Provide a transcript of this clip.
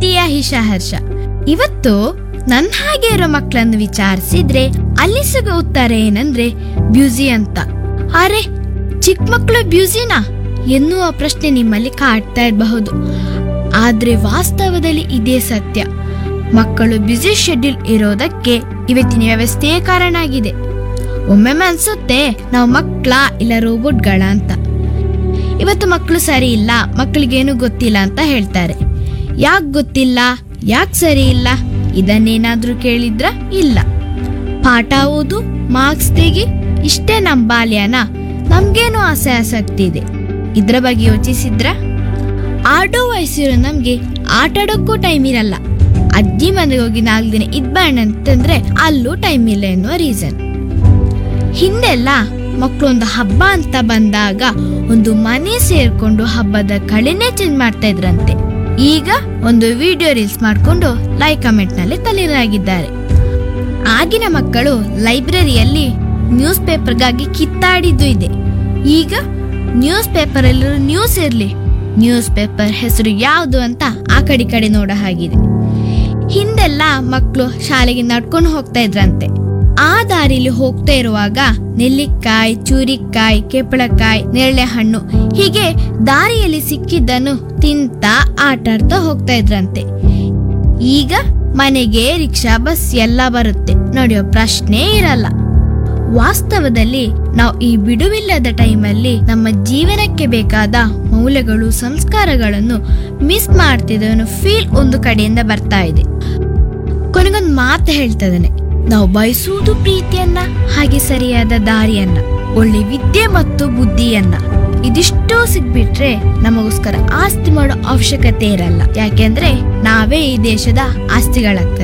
ಪ್ರೀತಿಯ ಹಿಷಹರ್ಷ ಇವತ್ತು ನನ್ನ ಹಾಗೆ ಇರೋ ಮಕ್ಕಳನ್ನು ವಿಚಾರಿಸಿದ್ರೆ ಅಲ್ಲಿ ಸಿಗೋ ಉತ್ತರ ಏನಂದ್ರೆ ಬ್ಯೂಸಿ ಅಂತ ಅರೆ ಚಿಕ್ಕ ಮಕ್ಕಳು ಬ್ಯೂಸಿನಾ ಎನ್ನುವ ಪ್ರಶ್ನೆ ನಿಮ್ಮಲ್ಲಿ ಕಾಡ್ತಾ ಇರಬಹುದು ಆದ್ರೆ ವಾಸ್ತವದಲ್ಲಿ ಇದೇ ಸತ್ಯ ಮಕ್ಕಳು ಬ್ಯುಸಿ ಶೆಡ್ಯೂಲ್ ಇರೋದಕ್ಕೆ ಇವತ್ತಿನ ವ್ಯವಸ್ಥೆಯೇ ಕಾರಣ ಆಗಿದೆ ಒಮ್ಮೊಮ್ಮೆ ಅನ್ಸುತ್ತೆ ನಾವು ಮಕ್ಕಳ ಇಲ್ಲ ರೋಬೋಟ್ಗಳ ಅಂತ ಇವತ್ತು ಮಕ್ಕಳು ಸರಿ ಇಲ್ಲ ಮಕ್ಕಳಿಗೇನು ಗೊತ್ತಿಲ್ಲ ಅಂತ ಹೇಳ್ತಾರೆ ಯಾಕೆ ಗೊತ್ತಿಲ್ಲ ಯಾಕೆ ಸರಿ ಇಲ್ಲ ಇದನ್ನೇನಾದ್ರೂ ಕೇಳಿದ್ರ ಇಲ್ಲ ಪಾಠ ಓದು ಮಾರ್ಕ್ಸ್ ತೆಗಿ ಇಷ್ಟೇ ನಮ್ಮ ಬಾಲ್ಯನ ನಮ್ಗೇನು ಆಸೆ ಆಸಕ್ತಿ ಇದೆ ಇದ್ರ ಬಗ್ಗೆ ಯೋಚಿಸಿದ್ರ ಆಡೋ ವಯಸ್ಸಿರೋ ನಮ್ಗೆ ಆಟ ಆಡೋಕ್ಕೂ ಟೈಮ್ ಇರಲ್ಲ ಅಜ್ಜಿ ಮನೆಗೆ ಹೋಗಿ ನಾಲ್ಕು ದಿನ ಇದ್ಬೇಡ ಅಂತಂದ್ರೆ ಅಲ್ಲೂ ಟೈಮ್ ಇಲ್ಲ ಎನ್ನುವ ರೀಸನ್ ಹಿಂದೆಲ್ಲ ಮಕ್ಕಳು ಒಂದು ಹಬ್ಬ ಅಂತ ಬಂದಾಗ ಒಂದು ಮನೆ ಸೇರ್ಕೊಂಡು ಹಬ್ಬದ ಕಳೆನೇ ಚೇಂಜ್ ಮಾಡ್ತಾ ಇದ್ರಂತೆ ಈಗ ಒಂದು ವಿಡಿಯೋ ರೀಲ್ಸ್ ಮಾಡ್ಕೊಂಡು ಲೈಕ್ ಕಮೆಂಟ್ ನಲ್ಲಿ ತಲೆರಾಗಿದ್ದಾರೆ ಆಗಿನ ಮಕ್ಕಳು ಲೈಬ್ರರಿಯಲ್ಲಿ ನ್ಯೂಸ್ ಪೇಪರ್ಗಾಗಿ ಕಿತ್ತಾಡಿದ್ದು ಇದೆ ಈಗ ನ್ಯೂಸ್ ಪೇಪರ್ ಅಲ್ಲಿ ನ್ಯೂಸ್ ಇರ್ಲಿ ನ್ಯೂಸ್ ಪೇಪರ್ ಹೆಸರು ಯಾವುದು ಅಂತ ಆ ಕಡೆ ಈ ಕಡೆ ನೋಡೋ ಹಾಗಿದೆ ಹಿಂದೆಲ್ಲ ಮಕ್ಕಳು ಶಾಲೆಗೆ ನಡ್ಕೊಂಡು ಹೋಗ್ತಾ ಇದ್ರಂತೆ ಆ ದಾರಿಲಿ ಹೋಗ್ತಾ ಇರುವಾಗ ನೆಲ್ಲಿಕಾಯಿ ಚೂರಿಕಾಯಿ ಕೆಪ್ಪಳಕಾಯಿ ನೇರಳೆ ಹಣ್ಣು ಹೀಗೆ ದಾರಿಯಲ್ಲಿ ಸಿಕ್ಕಿದ್ದನ್ನು ತಿಂತ ಆಟಾಡ್ತಾ ಹೋಗ್ತಾ ಇದ್ರಂತೆ ಈಗ ಮನೆಗೆ ರಿಕ್ಷಾ ಬಸ್ ಎಲ್ಲ ಬರುತ್ತೆ ನಡೆಯೋ ಪ್ರಶ್ನೆ ಇರಲ್ಲ ವಾಸ್ತವದಲ್ಲಿ ನಾವು ಈ ಬಿಡುವಿಲ್ಲದ ಟೈಮಲ್ಲಿ ನಮ್ಮ ಜೀವನಕ್ಕೆ ಬೇಕಾದ ಮೌಲ್ಯಗಳು ಸಂಸ್ಕಾರಗಳನ್ನು ಮಿಸ್ ಮಾಡ್ತಿದ್ದವನು ಫೀಲ್ ಒಂದು ಕಡೆಯಿಂದ ಬರ್ತಾ ಇದೆ ಕೊನೆಗೊಂದು ಮಾತು ಹೇಳ್ತದನೆ ನಾವು ಬಯಸುವುದು ಪ್ರೀತಿಯನ್ನ ಹಾಗೆ ಸರಿಯಾದ ದಾರಿಯನ್ನ ಒಳ್ಳೆ ವಿದ್ಯೆ ಮತ್ತು ಬುದ್ಧಿಯನ್ನ ಇದಿಷ್ಟೂ ಸಿಗ್ಬಿಟ್ರೆ ನಮಗೋಸ್ಕರ ಆಸ್ತಿ ಮಾಡೋ ಅವಶ್ಯಕತೆ ಇರಲ್ಲ ಯಾಕೆಂದ್ರೆ ನಾವೇ ಈ ದೇಶದ ಆಸ್ತಿಗಳಾಗ್ತದೆ